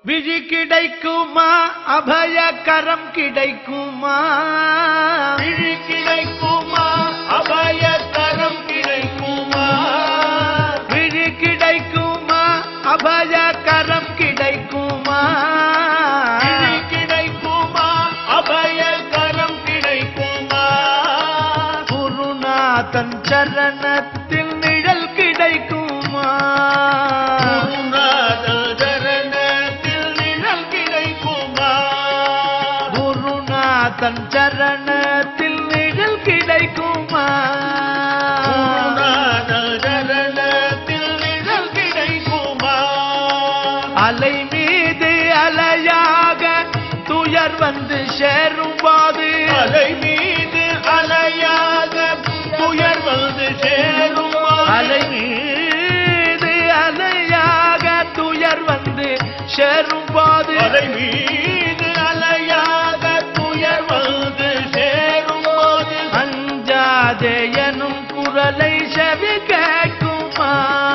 விழி கிடைக்குமா அபய கரம் கிடைக்குமா விழி கிடைக்குமா அபய கரம் கிடைக்குமா விழி கிடைக்குமா அபய கரம் கிடைக்குமா விழி கிடைக்குமா அபய கரம் கிடைக்குமா குருநாதன் சரணத்தில் நிழல் கிடைக்குமா குருநாதர் சரணத்தில் நிழல் கிடைக்குமா குருநாதன் சரணத்தில் நிழல் கிடைக்குமா குருநாதர் சரணத்தில் நிழல் கிடைக்குமா அலை மீது அலையாக துயர் வந்து சேரும் போது அலை மீது அலையாக துயர் வந்து சேரும் அலை மீது அலையாக துயர் வந்து சேரும் போது அலை மீது அலையாக துயர் வந்து சேரும் போது அஞ்சாதே எனும் குரலை செவி கேட்குமா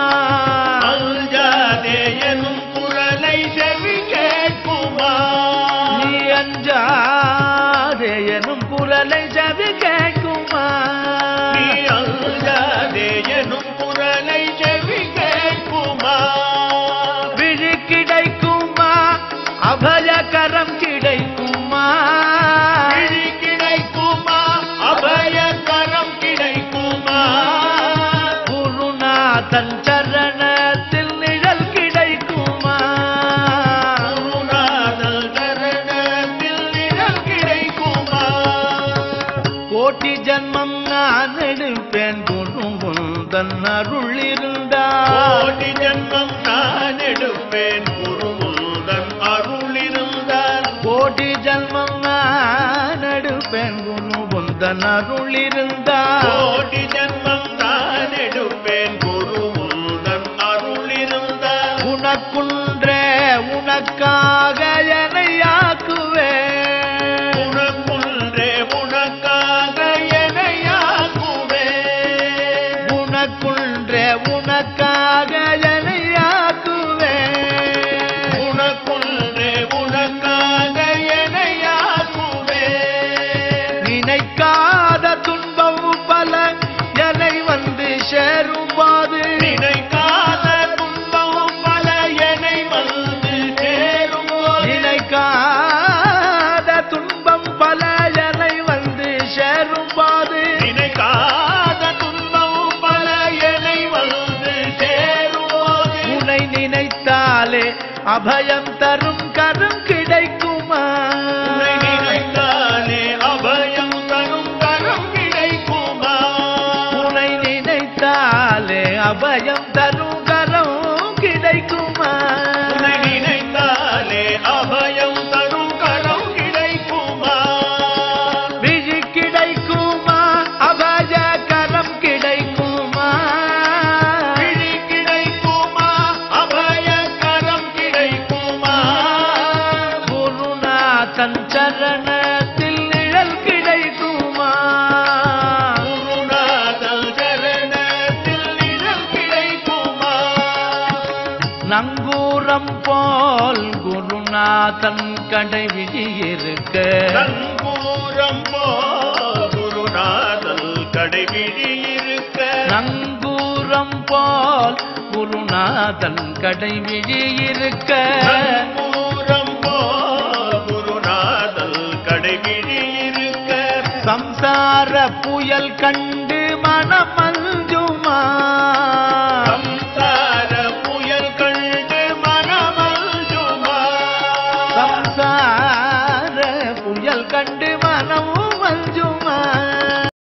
அஞ்சாதே எனும் குரலை செவி கேட்குமா நீ அஞ்சாதே எனும் குரலை செவி கேட்குமா நீ அஞ்சாதே எனும் குரலை செவி கேட்குமா விழி கிடைக்குமா அபயகரம் கிடைக்குமா விழி கிடைக்குமா அபய கரம் கிடைக்குமா குருநாதன் சரணத்தில் நிழல் கிடைக்குமா குருநாதர் சரணத்தில் நிழல் கிடைக்குமா கோட்டி ஜன்மம் நான் எடுப்பேன் குருமுந்தன் அருள் இருந்தால் கோடி ஜன்மம் நான் எடுப்பேன் குருமுந்தன் அருள் இருந்தால் கோடி ஜன்மம் நான் எடுப்பேன் குருமுந்தன் அருள் இருந்தால் கோடி ஜன்மம் நான் எடுப்பேன் குருமுந்தன் அருள் இருந்தால் உனக்குன்றே உனக்காக என்னையாக்குவேன் உனக்குன்றே உனக்காக எனையாக்குவேன் உனக்குன்றே உனக்காக என்னையாக்குவேன் உனக்குன்றே உனக்காக எனையாக்குவேன் நினைக்காத துன்பம் பல என்னை வந்து சேரும் போது நினைக்காத துன்பம் பல என்னை வந்து சேரும் போது நினைக்காத துன்பம் பல என்னை வந்து சேரும் போது நினைக்காத துன்பம் பல என்னை வந்து சேரும் போது உன்னை நினைத்தாலே அபயம் தரும் கரம் கிடைக்குமா உன்னை நினைத்தாலே அபயம் தரும் கரம் கிடைக்குமா உன்னை நினைத்தாலே அபயம் தரும் கரம் கிடைக்குமா உன்னை நினைத்தாலே அபயம் தரும் கரம் கிடைக்குமா விழி கிடைக்குமா அபய கரம் கிடைக்குமா விழி கிடைக்குமா அபய கரம் கிடைக்குமா குருநாதன் சரணத்தில் நிழல் கிடைக்குமா குருநாதர் சரணத்தில் நிழல் கிடைக்குமா நங்கூரம் போல் குருநாதன் கடை விழியிருக்க நங்கூரம் போ குருநாதல் கடைவிழி இருக்க நங்கூரம் போல் குருநாதன் கடை விழியிருக்க நங்கூரம் போ குருநாதல் கடைவிழி இருக்க சம்சார புயல் கண்டு மனம்